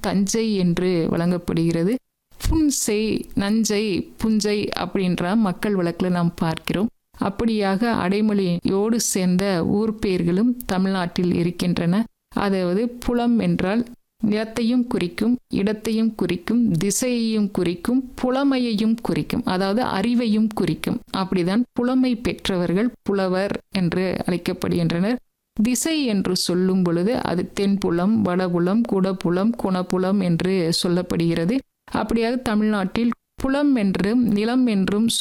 தஞ்சை என்று வழங்கப்படுகிறது புன்செய் நஞ்சை புஞ்சை அப்படின்ற மக்கள் வழக்கில் நாம் பார்க்கிறோம் அப்படியாக அடைமொழியோடு சேர்ந்த ஊர் பெயர்களும் தமிழ்நாட்டில் இருக்கின்றன அதாவது புலம் என்றால் நிலத்தையும் குறிக்கும் இடத்தையும் குறிக்கும் திசையையும் குறிக்கும் புலமையையும் குறிக்கும் அதாவது அறிவையும் குறிக்கும் அப்படிதான் புலமை பெற்றவர்கள் புலவர் என்று அழைக்கப்படுகின்றனர் திசை என்று சொல்லும் பொழுது அது தென்புலம் வடபுலம் குடபுலம் குணப்புலம் என்று சொல்லப்படுகிறது அப்படியாக தமிழ்நாட்டில் புலம் என்றும் நிலம் என்றும்